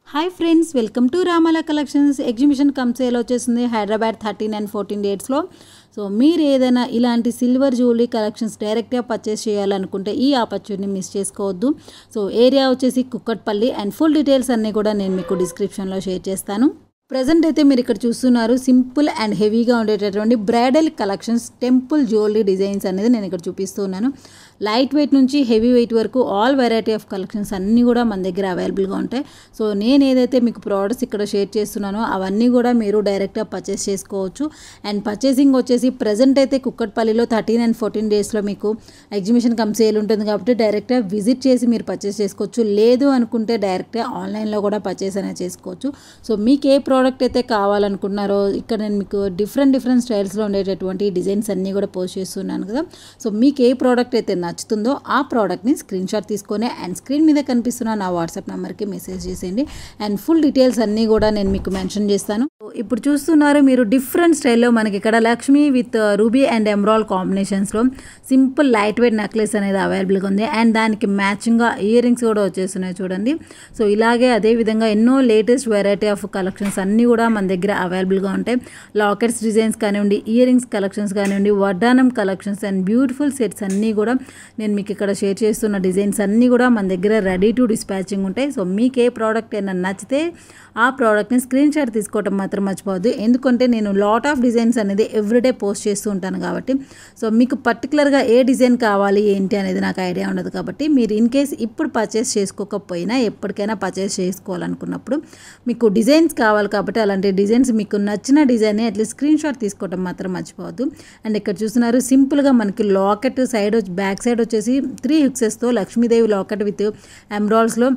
hi friends welcome to Ramala collections exhibition cum sale వచ్చేసింది Hyderabad thirteen and fourteen డేట్స్లో so మీరు ఏదైనా ఇలాంటి సిల్వర్ జ్యువెలరీ కలెక్షన్స్ డైరెక్ట్గా పర్చేస్ చేయాలనుకుంటే ఈ ఆపర్చునిటీ మిస్ చేసుకోవద్దు సో ఏరియా వచ్చేసి కుక్కట్పల్లి అండ్ ఫుల్ డీటెయిల్స్ అన్నీ కూడా నేను మీకు డిస్క్రిప్షన్లో షేర్ చేస్తాను ప్రజెంట్ అయితే మీరు ఇక్కడ చూస్తున్నారు సింపుల్ అండ్ హెవీగా ఉండేటటువంటి bridal collections temple jewellery designs అనేది నేను ఇక్కడ చూపిస్తున్నాను లైట్ వెయిట్ నుంచి హెవీ వెయిట్ వరకు ఆల్ వెరైటీ ఆఫ్ కలెక్షన్స్ అన్నీ కూడా మన దగ్గర అవైలబుల్గా ఉంటాయి సో నేను ఏదైతే మీకు ప్రోడక్ట్స్ ఇక్కడ షేర్ చేస్తున్నానో అవన్నీ కూడా మీరు డైరెక్ట్గా పర్చేస్ చేసుకోవచ్చు అండ్ పర్చేసింగ్ వచ్చేసి ప్రజెంట్ అయితే కుక్కట్పల్లిలో థర్టీన్ అండ్ ఫోర్టీన్ డేస్లో మీకు ఎగ్జిబిషన్ కమ్ సేల్ ఉంటుంది కాబట్టి డైరెక్ట్గా విజిట్ చేసి మీరు పర్చేస్ చేసుకోవచ్చు లేదు అనుకుంటే డైరెక్ట్గా ఆన్లైన్లో కూడా పర్చేస్ అనేది చేసుకోవచ్చు సో మీకు ఏ ప్రోడక్ట్ అయితే కావాలనుకున్నారో ఇక్కడ నేను మీకు డిఫరెంట్ డిఫరెంట్ స్టైల్స్లో ఉండేటటువంటి డిజైన్స్ అన్నీ కూడా పోస్ట్ చేస్తున్నాను కదా సో మీకు ఏ ప్రోడక్ట్ అయితే నచ్చుతుందో ఆ ప్రోడక్ట్ని స్క్రీన్ షాట్ తీసుకొని అండ్ స్క్రీన్ మీద కనిపిస్తున్న నా వాట్సాప్ నెంబర్కి మెసేజ్ చేసేయండి అండ్ ఫుల్ డీటెయిల్స్ అన్నీ కూడా నేను మీకు మెన్షన్ చేస్తాను సో ఇప్పుడు చూస్తున్నారు మీరు డిఫరెంట్ స్టైల్లో మనకి ఇక్కడ Lakshmi with ruby and emerald కాంబినేషన్స్లో సింపుల్ లైట్ వెయిట్ నెక్లెస్ అనేది అవైలబుల్గా ఉంది అండ్ దానికి మ్యాచింగ్గా ఇయర్ రింగ్స్ కూడా వచ్చేస్తున్నాయి చూడండి సో ఇలాగే అదే విధంగా ఎన్నో లేటెస్ట్ వెరైటీ ఆఫ్ కలెక్షన్స్ అన్నీ కూడా మన దగ్గర అవైలబుల్గా ఉంటాయి లాకెట్స్ డిజైన్స్ కానివ్వండి ఇయర్ రింగ్స్ కలెక్షన్స్ కానివ్వండి వడ్డానం కలెక్షన్స్ అండ్ బ్యూటిఫుల్ సెట్స్ అన్నీ కూడా నేను మీకు ఇక్కడ షేర్ చేస్తున్న డిజైన్స్ అన్నీ కూడా మన దగ్గర రెడీ టు డిస్పాచింగ్ ఉంటాయి సో మీకు ఏ ప్రోడక్ట్ అయినా నచ్చితే ఆ ప్రోడక్ట్ని స్క్రీన్ షాట్ తీసుకోవటం మాత్రం మర్చిపోవద్దు ఎందుకంటే నేను లాట్ ఆఫ్ డిజైన్స్ అనేది ఎవ్రీడే పోస్ట్ చేస్తూ ఉంటాను కాబట్టి సో మీకు పర్టికులర్గా ఏ డిజైన్ కావాలి ఏంటి అనేది నాకు ఐడియా ఉండదు కాబట్టి మీరు ఇన్ కేస్ ఇప్పుడు పర్చేస్ చేసుకోకపోయినా ఎప్పటికైనా పర్చేస్ చేసుకోవాలనుకున్నప్పుడు మీకు డిజైన్స్ కావాలి కాబట్టి అలాంటి డిజైన్స్ మీకు నచ్చిన డిజైన్ అట్లీస్ట్ స్క్రీన్ షాట్ తీసుకోవడం మాత్రం మర్చిపోవద్దు అండ్ ఇక్కడ చూస్తున్నారు సింపుల్గా మనకి లాకెట్ సైడ్ బ్యాక్ సైడ్ వచ్చేసి త్రీ హిక్సెస్తో లక్ష్మీదేవి లాకెట్ విత్ ఎమ్రాల్స్లో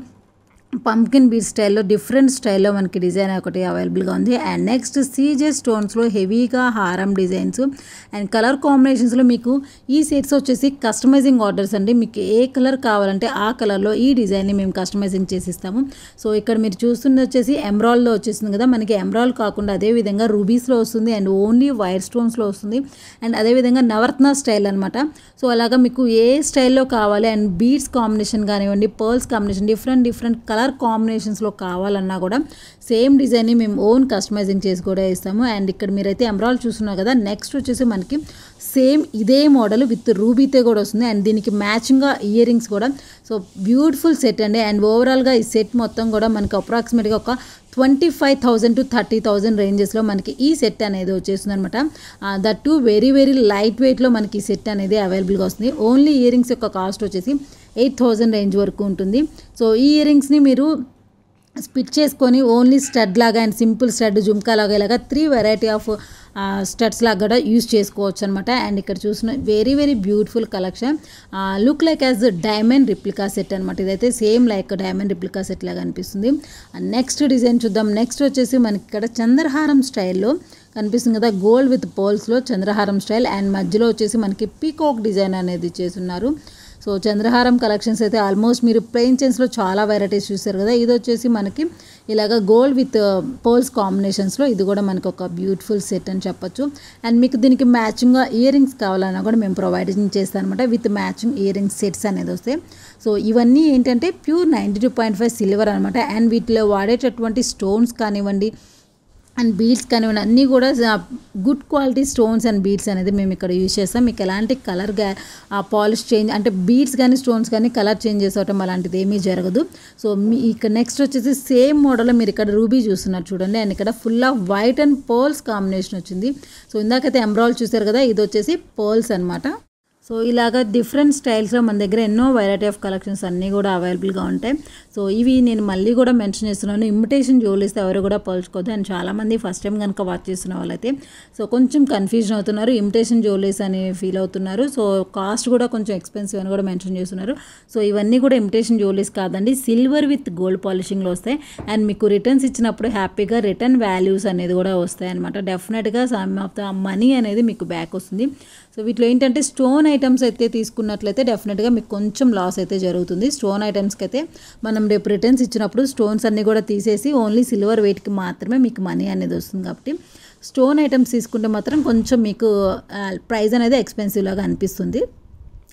పంకిన్ బీడ్ స్టైల్లో డిఫరెంట్ స్టైల్లో మనకి డిజైన్ ఒకటి అవైలబుల్గా ఉంది అండ్ నెక్స్ట్ సీజే స్టోన్స్లో హెవీగా హారం డిజైన్స్ అండ్ కలర్ కాంబినేషన్స్లో మీకు ఈ సెట్స్ వచ్చేసి కస్టమైజింగ్ ఆర్డర్స్ అండి మీకు ఏ కలర్ కావాలంటే ఆ కలర్లో ఈ డిజైన్ని మేము కస్టమైజింగ్ చేసి ఇస్తాము సో ఇక్కడ మీరు చూస్తుంది వచ్చేసి ఎమ్రాల్లో వచ్చేసింది కదా మనకి ఎమ్రాల్ కాకుండా అదేవిధంగా రూబీస్లో వస్తుంది అండ్ ఓన్లీ వైర్ స్టోన్స్లో వస్తుంది అండ్ అదేవిధంగా నవర్త్న స్టైల్ అనమాట సో అలాగా మీకు ఏ స్టైల్లో కావాలి అండ్ బీడ్స్ కాంబినేషన్ కానివ్వండి pearls combination different different colour కాంబినేషన్స్లో కావాలన్నా కూడా సేమ్ డిజైన్ని మేము ఓన్ కస్టమైజింగ్ చేసి కూడా ఇస్తాము అండ్ ఇక్కడ మీరైతే ఎమరాల్ చూస్తున్నారు కదా నెక్స్ట్ వచ్చేసి మనకి సేమ్ ఇదే మోడల్ విత్ రూబీతే కూడా వస్తుంది అండ్ దీనికి మ్యాచింగ్గా ఇయర్ రింగ్స్ కూడా సో బ్యూటిఫుల్ సెట్ అండి అండ్ ఓవరాల్గా ఈ సెట్ మొత్తం కూడా మనకి అప్రాక్సిమేట్గా ఒక twenty five thousand to thirty thousand రేంజెస్లో మనకి ఈ సెట్ అనేది వచ్చేస్తుంది అనమాట that too very very light వెయిట్లో మనకి ఈ సెట్ అనేది అవైలబుల్గా వస్తుంది ఓన్లీ ఇయర్ రింగ్స్ యొక్క కాస్ట్ వచ్చేసి ఎయిట్ థౌజండ్ రేంజ్ వరకు ఉంటుంది సో ఈ ఇయర్ రింగ్స్ని మీరు స్పిట్ చేసుకొని ఓన్లీ స్టడ్ లాగా అండ్ సింపుల్ స్టడ్ జుమ్కా లాగా ఇలాగా త్రీ వెరైటీ ఆఫ్ స్టడ్స్ లాగా కూడా యూస్ చేసుకోవచ్చు అనమాట అండ్ ఇక్కడ చూసిన very very beautiful collection look like as diamond replica set అనమాట ఇదైతే same like diamond replica set లాగా అనిపిస్తుంది నెక్స్ట్ డిజైన్ చూద్దాం నెక్స్ట్ వచ్చేసి మనకి ఇక్కడ చంద్రహారం స్టైల్లో కనిపిస్తుంది కదా గోల్డ్ విత్ పోల్స్లో చంద్రహారం స్టైల్ అండ్ మధ్యలో వచ్చేసి మనకి పీకాక్ డిజైన్ అనేది చేస్తున్నారు సో చంద్రహారం కలెక్షన్స్ అయితే ఆల్మోస్ట్ మీరు ప్లెయిన్ చైన్స్లో చాలా వెరైటీస్ చూసారు కదా ఇది వచ్చేసి మనకి ఇలాగ గోల్డ్ విత్ పోల్స్ కాంబినేషన్స్లో ఇది కూడా మనకి ఒక బ్యూటిఫుల్ సెట్ అని చెప్పొచ్చు అండ్ మీకు దీనికి మ్యాచింగ్గా ఇయర్ రింగ్స్ కావాలన్నా కూడా మేము ప్రొవైడింగ్ చేస్తాం అనమాట with matching ear rings sets అనేది వస్తాయి సో ఇవన్నీ ఏంటంటే pure ninety two point five silver అనమాట అండ్ వీటిలో వాడేటటువంటి స్టోన్స్ కానివ్వండి అండ్ బీడ్స్ కానివ్వండి అన్నీ కూడా good quality stones and beads అనేది మేము ఇక్కడ యూజ్ చేస్తాం మీకు ఎలాంటి కలర్ పాలిష్ చేంజ్ అంటే బీడ్స్ కానీ స్టోన్స్ కానీ కలర్ చేంజ్ చేసుకోవటం అలాంటిది ఏమీ జరగదు సో మీ ఇక్కడ నెక్స్ట్ వచ్చేసి సేమ్ మోడల్లో మీరు ఇక్కడ రూబీ చూస్తున్నారు చూడండి అండ్ ఇక్కడ full of white and pearls combination వచ్చింది సో ఇందాకైతే ఎంబ్రాయిల్ చూసారు కదా ఇది వచ్చేసి పర్ల్స్ అనమాట సో ఇలాగ డిఫరెంట్ స్టైల్స్లో మన దగ్గర ఎన్నో వెరైటీ ఆఫ్ కలెక్షన్స్ అన్నీ కూడా అవైలబుల్గా ఉంటాయి సో ఇవి నేను మళ్ళీ కూడా మెన్షన్ చేస్తున్నాను ఇమిటేషన్ జ్యువెలరీస్ ఎవరు కూడా పోల్చుకోవద్దు అండ్ చాలామంది ఫస్ట్ టైం కనుక వాచ్ చేస్తున్న వాళ్ళైతే సో కొంచెం కన్ఫ్యూజన్ అవుతున్నారు ఇమిటేషన్ జ్యువెలరీస్ అని ఫీల్ అవుతున్నారు సో కాస్ట్ కూడా కొంచెం ఎక్స్పెన్సివ్ అని కూడా మెన్షన్ చేస్తున్నారు సో ఇవన్నీ కూడా ఇమిటేషన్ జ్యువెలరీస్ కాదండి సిల్వర్ విత్ గోల్డ్ పాలిషింగ్లో వస్తాయి అండ్ మీకు రిటర్న్స్ ఇచ్చినప్పుడు హ్యాపీగా రిటర్న్ వాల్యూస్ అనేది కూడా వస్తాయి అనమాట డెఫినెట్గా సమ్ ఆఫ్ ద మనీ అనేది మీకు బ్యాక్ వస్తుంది సో వీటిలో ఏంటంటే స్టోన్ ఐటమ్స్ అయితే తీసుకున్నట్లయితే డెఫినెట్గా మీకు కొంచెం లాస్ అయితే జరుగుతుంది స్టోన్ ఐటమ్స్కి అయితే మనం రేపు రిటర్న్స్ ఇచ్చినప్పుడు స్టోన్స్ అన్నీ కూడా తీసేసి ఓన్లీ సిల్వర్ వెయిట్కి మాత్రమే మీకు మనీ అనేది వస్తుంది కాబట్టి స్టోన్ ఐటమ్స్ తీసుకుంటే మాత్రం కొంచెం మీకు ప్రైస్ అనేది ఎక్స్పెన్సివ్ లాగా అనిపిస్తుంది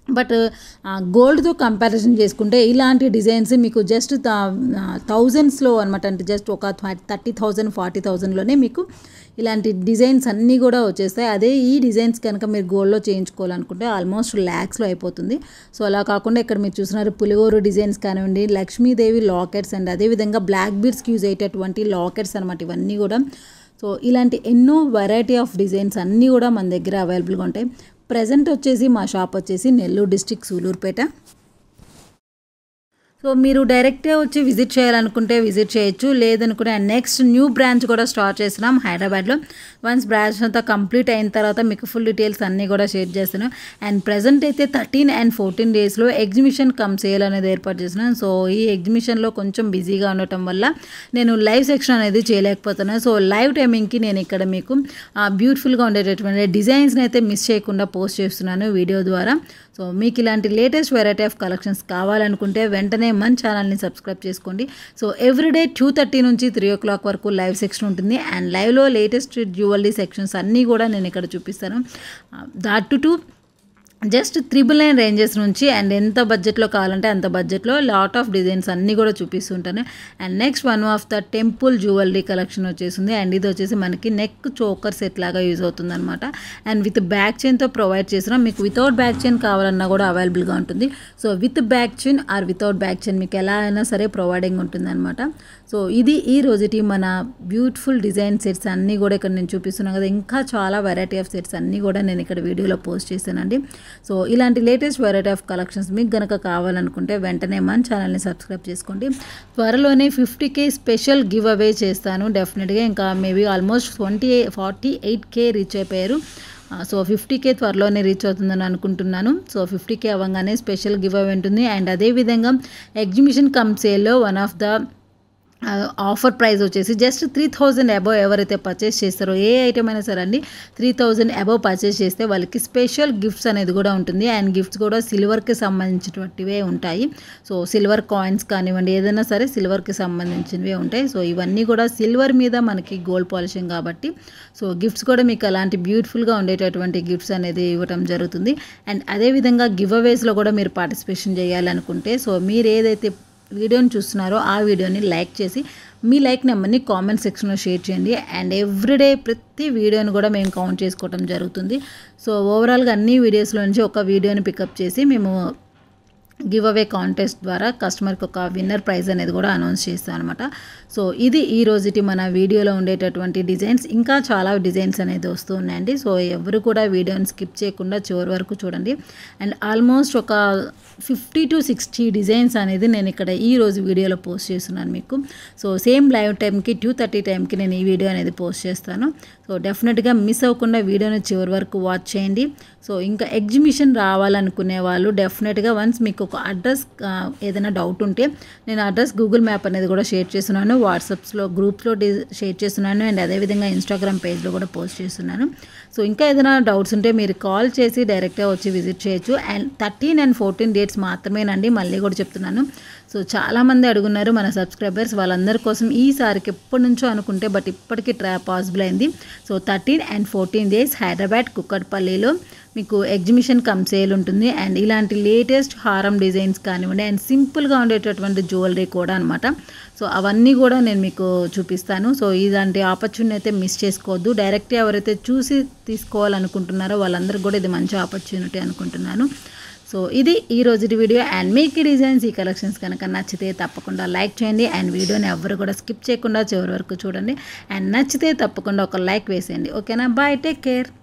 బట్ గోల్డ్తో కంపారిజన్ చేసుకుంటే ఇలాంటి డిజైన్స్ మీకు జస్ట్ థౌజండ్స్లో అనమాట అంటే జస్ట్ ఒక థర్టీ థౌజండ్ ఫార్టీ థౌజండ్లోనే మీకు ఇలాంటి డిజైన్స్ అన్నీ కూడా వచ్చేస్తాయి అదే ఈ డిజైన్స్ కనుక మీరు గోల్డ్లో చేయించుకోవాలనుకుంటే ఆల్మోస్ట్ ల్యాక్స్లో అయిపోతుంది సో అలా కాకుండా ఇక్కడ మీరు చూస్తున్నారు పులిగోరు డిజైన్స్ కానివ్వండి లక్ష్మీదేవి లాకెట్స్ అండ్ అదేవిధంగా బ్లాక్ బీడ్స్కి యూజ్ అయ్యేటటువంటి లాకెట్స్ అనమాట ఇవన్నీ కూడా సో ఇలాంటి ఎన్నో వెరైటీ ఆఫ్ డిజైన్స్ అన్నీ కూడా మన దగ్గర అవైలబుల్గా ఉంటాయి ప్రజెంట్ వచ్చేసి మా షాప్ వచ్చేసి నెల్లూరు డిస్టిక్ సూలూరుపేట సో మీరు డైరెక్ట్గా వచ్చి విజిట్ చేయాలనుకుంటే విజిట్ చేయొచ్చు లేదనుకుంటే నెక్స్ట్ న్యూ బ్రాంచ్ కూడా స్టార్ట్ చేసినాం హైదరాబాద్లో వన్స్ బ్రాంచ్ అంతా కంప్లీట్ అయిన తర్వాత మీకు ఫుల్ డీటెయిల్స్ అన్నీ కూడా షేర్ చేస్తాను అండ్ ప్రజెంట్ అయితే థర్టీన్ అండ్ ఫోర్టీన్ డేస్లో ఎగ్జిబిషన్ కమ్ సేల్ అనేది ఏర్పాటు చేసినాను సో ఈ ఎగ్జిబిషన్లో కొంచెం బిజీగా ఉండటం వల్ల నేను లైవ్ సెక్షన్ అనేది చేయలేకపోతున్నాను సో లైవ్ టైమింగ్కి నేను ఇక్కడ మీకు బ్యూటిఫుల్గా ఉండేటటువంటి డిజైన్స్ని అయితే మిస్ చేయకుండా పోస్ట్ చేస్తున్నాను వీడియో ద్వారా సో మీకు ఇలాంటి లేటెస్ట్ వెరైటీ ఆఫ్ కలెక్షన్స్ కావాలనుకుంటే వెంటనే మన ఛానల్ని సబ్స్క్రైబ్ చేసుకోండి సో ఎవ్రీడే టూ థర్టీ నుంచి త్రీ ఓ క్లాక్ వరకు లైవ్ సెక్షన్ ఉంటుంది అండ్ లైవ్లో లేటెస్ట్ జ్యువెలరీ సెక్షన్స్ అన్నీ కూడా నేను ఇక్కడ చూపిస్తాను that too just triple nine ranges నుంచి అండ్ ఎంత బడ్జెట్లో కావాలంటే అంత బడ్జెట్లో లాట్ ఆఫ్ డిజైన్స్ అన్నీ కూడా చూపిస్తుంటాను and next one of the temple jewellery collection వచ్చేసింది అండ్ ఇది వచ్చేసి మనకి నెక్ చోకర్ సెట్ లాగా యూజ్ అవుతుంది అనమాట అండ్ విత్ బ్యాక్ చైన్తో ప్రొవైడ్ చేసిన మీకు వితౌట్ బ్యాక్ చైన్ కావాలన్నా కూడా అవైలబుల్గా ఉంటుంది so with back chain or without back chain మీకు ఎలా అయినా సరే ప్రొవైడింగ్ ఉంటుంది అనమాట సో ఇది ఈ రోజుటి మన బ్యూటిఫుల్ డిజైన్ సెట్స్ అన్నీ కూడా ఇక్కడ నేను చూపిస్తున్నాను కదా ఇంకా చాలా వెరైటీ ఆఫ్ సెట్స్ అన్నీ కూడా నేను ఇక్కడ వీడియోలో పోస్ట్ చేశానండి సో ఇలాంటి లేటెస్ట్ వెరైటీ ఆఫ్ కలెక్షన్స్ మీకు గనక కావాలనుకుంటే వెంటనే మన ఛానల్ని సబ్స్క్రైబ్ చేసుకోండి త్వరలోనే fifty K special giveaway చేస్తాను డెఫినెట్గా ఇంకా maybe almost twenty forty eight K reach అయిపోయారు సో ఫిఫ్టీ కే త్వరలోనే రీచ్ అవుతుందని అనుకుంటున్నాను సో ఫిఫ్టీ కే అవ్వగానే స్పెషల్ గివ్ అవే ఉంటుంది అండ్ అదేవిధంగా ఎగ్జిబిషన్ కమ్ సేల్లో one of the offer price వచ్చేసి జస్ట్ త్రీ థౌజండ్ అబవ్ ఎవరైతే పర్చేస్ చేస్తారో ఏ ఐటమ్ అయినా సరే అండి త్రీ థౌజండ్ అబవ్ పర్చేస్ చేస్తే వాళ్ళకి స్పెషల్ గిఫ్ట్స్ అనేది కూడా ఉంటుంది అండ్ గిఫ్ట్స్ కూడా సిల్వర్కి సంబంధించినటువంటివే ఉంటాయి సో సిల్వర్ కాయిన్స్ కానివ్వండి ఏదైనా సరే సిల్వర్కి సంబంధించినవే ఉంటాయి సో ఇవన్నీ కూడా సిల్వర్ మీద మనకి గోల్డ్ పాలిషింగ్ కాబట్టి సో గిఫ్ట్స్ కూడా మీకు అలాంటి బ్యూటిఫుల్గా ఉండేటటువంటి గిఫ్ట్స్ అనేది ఇవ్వడం జరుగుతుంది అండ్ అదేవిధంగా గివ్ అవేస్లో కూడా మీరు పార్టిసిపేషన్ చేయాలనుకుంటే సో మీరు ఏదైతే వీడియోని చూస్తున్నారో ఆ వీడియోని లైక్ చేసి మీ లైక్ నెంబర్ని కామెంట్ సెక్షన్లో షేర్ చేయండి అండ్ ఎవ్రీడే ప్రతి వీడియోని కూడా మేము కౌంట్ చేసుకోవడం జరుగుతుంది సో ఓవరాల్గా అన్ని వీడియోస్లో నుంచి ఒక వీడియోని పికప్ చేసి మేము గివ్ అవే కాంటెస్ట్ ద్వారా కస్టమర్కి ఒక విన్నర్ ప్రైజ్ అనేది కూడా అనౌన్స్ చేస్తాం అనమాట సో ఇది ఈ రోజుటి మన వీడియోలో ఉండేటటువంటి డిజైన్స్ ఇంకా చాలా డిజైన్స్ అనేది వస్తూ ఉన్నాయండి సో ఎవరు కూడా వీడియోని స్కిప్ చేయకుండా చివరి వరకు చూడండి అండ్ ఆల్మోస్ట్ ఒక ఫిఫ్టీ టు సిక్స్టీ డిజైన్స్ అనేది నేను ఇక్కడ ఈ రోజు వీడియోలో పోస్ట్ చేస్తున్నాను మీకు సో సేమ్ లైవ్ టైంకి టూ థర్టీ టైంకి నేను ఈ వీడియో అనేది పోస్ట్ చేస్తాను సో డెఫినెట్గా మిస్ అవ్వకుండా వీడియోని చివరి వరకు వాచ్ చేయండి సో ఇంకా ఎగ్జిబిషన్ రావాలనుకునే వాళ్ళు డెఫినెట్గా వన్స్ మీకు ఒక అడ్రస్ ఏదైనా డౌట్ ఉంటే నేను అడ్రస్ గూగుల్ మ్యాప్ అనేది కూడా షేర్ చేస్తున్నాను వాట్సాప్స్లో గ్రూప్స్లో షేర్ చేస్తున్నాను అండ్ అదేవిధంగా ఇన్స్టాగ్రామ్ పేజ్లో కూడా పోస్ట్ చేస్తున్నాను సో ఇంకా ఏదైనా డౌట్స్ ఉంటే మీరు కాల్ చేసి డైరెక్ట్గా వచ్చి విజిట్ చేయొచ్చు and thirteen and fourteen dates మాత్రమేనండి మళ్ళీ కూడా చెప్తున్నాను సో చాలామంది అడుగున్నారు మన సబ్స్క్రైబర్స్ వాళ్ళందరి కోసం ఈసారికి ఎప్పటి నుంచో అనుకుంటే బట్ ఇప్పటికీ ట్రా పాసిబుల్ అయింది so thirteen and fourteen days Hyderabad కుక్కట్పల్లిలో మీకు ఎగ్జిబిషన్ కమ్ సేల్ ఉంటుంది అండ్ ఇలాంటి లేటెస్ట్ హారం డిజైన్స్ కానివ్వండి అండ్ సింపుల్గా ఉండేటటువంటి జ్యువెలరీ కూడా అనమాట సో అవన్నీ కూడా నేను మీకు చూపిస్తాను సో ఇలాంటి ఆపర్చునిటీ అయితే మిస్ చేసుకోవద్దు డైరెక్ట్గా ఎవరైతే చూసి తీసుకోవాలనుకుంటున్నారో వాళ్ళందరికీ కూడా ఇది మంచి ఆపర్చునిటీ అనుకుంటున్నాను సో ఇది ఈ రోజు వీడియో అండ్ మీకు ఈ డిజైన్స్ ఈ కలెక్షన్స్ కనుక నచ్చితే తప్పకుండా లైక్ చేయండి అండ్ వీడియోని ఎవరు కూడా స్కిప్ చేయకుండా చివరి వరకు చూడండి అండ్ నచ్చితే తప్పకుండా ఒక లైక్ వేసేయండి ఓకేనా బాయ్ టేక్ కేర్